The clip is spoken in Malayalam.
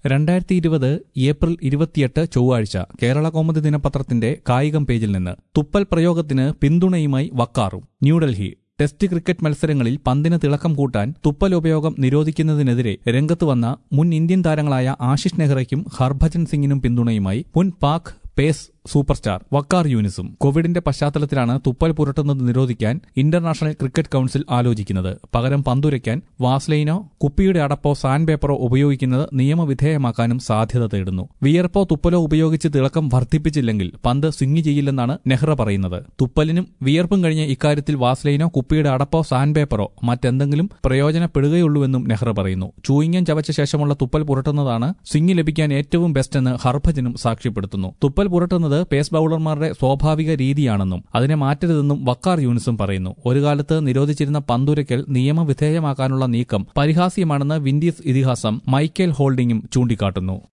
രണ്ടായിരത്തി ഇരുപത് ഏപ്രിൽ ഇരുപത്തിയെട്ട് ചൊവ്വാഴ്ച കേരള കൗമുദി ദിനപത്രത്തിന്റെ കായികം പേജിൽ നിന്ന് തുപ്പൽ പ്രയോഗത്തിന് പിന്തുണയുമായി വക്കാറും ന്യൂഡൽഹി ടെസ്റ്റ് ക്രിക്കറ്റ് മത്സരങ്ങളിൽ പന്തിന് തിളക്കം കൂട്ടാൻ തുപ്പൽ ഉപയോഗം നിരോധിക്കുന്നതിനെതിരെ രംഗത്ത് വന്ന മുൻ ഇന്ത്യൻ താരങ്ങളായ ആശിഷ് നെഹ്റയ്ക്കും ഹർഭജൻ സിംഗിനും പിന്തുണയുമായി മുൻ Pak pace super star Waqar യൂനിസും കോവിഡിന്റെ പശ്ചാത്തലത്തിലാണ് തുപ്പൽ പുരട്ടുന്നത് നിരോധിക്കാൻ ഇന്റർനാഷണൽ ക്രിക്കറ്റ് കൌൺസിൽ ആലോചിക്കുന്നത് പകരം പന്തുരയ്ക്കാൻ വാസ്ലൈനോ കുപ്പിയുടെ അടപ്പോ സാൻഡ് പേപ്പറോ ഉപയോഗിക്കുന്നത് നിയമവിധേയമാക്കാനും സാധ്യത തേടുന്നു വിയർപ്പോ തുപ്പലോ ഉപയോഗിച്ച് തിളക്കം വർദ്ധിപ്പിച്ചില്ലെങ്കിൽ പന്ത് സ്വിംഗ് ചെയ്യില്ലെന്നാണ് നെഹ്റ പറയുന്നത് തുപ്പലിനും വിയർപ്പും കഴിഞ്ഞ് ഇക്കാര്യത്തിൽ വാസ്ലൈനോ കുപ്പിയുടെ അടപ്പോ സാൻഡ് പേപ്പറോ മറ്റെന്തെങ്കിലും പ്രയോജനപ്പെടുകയുള്ളൂവെന്നും നെഹ്റ പറയുന്നു ചൂയിങ്ങൻ ചവച്ച ശേഷമുള്ള തുപ്പൽ പുരട്ടുന്നതാണ് സ്വിംഗ് ലഭിക്കാൻ ഏറ്റവും ബെസ്റ്റെന്ന് ഹർഭജനും സാക്ഷ്യപ്പെടുത്തുന്നു തുപ്പൽ പുരട്ടുന്നത് പേസ് ബൌളർമാരുടെ സ്വാഭാവിക രീതിയാണെന്നും അതിനെ മാറ്റരുതെന്നും വക്കാർ യൂണിസും പറയുന്നു ഒരു കാലത്ത് നിരോധിച്ചിരുന്ന പന്തുരയ്ക്കൽ നിയമവിധേയമാക്കാനുള്ള നീക്കം പരിഹാസ്യമാണെന്ന് വിൻഡീസ് ഇതിഹാസം മൈക്കേൽ ഹോൾഡിംഗും ചൂണ്ടിക്കാട്ടുന്നു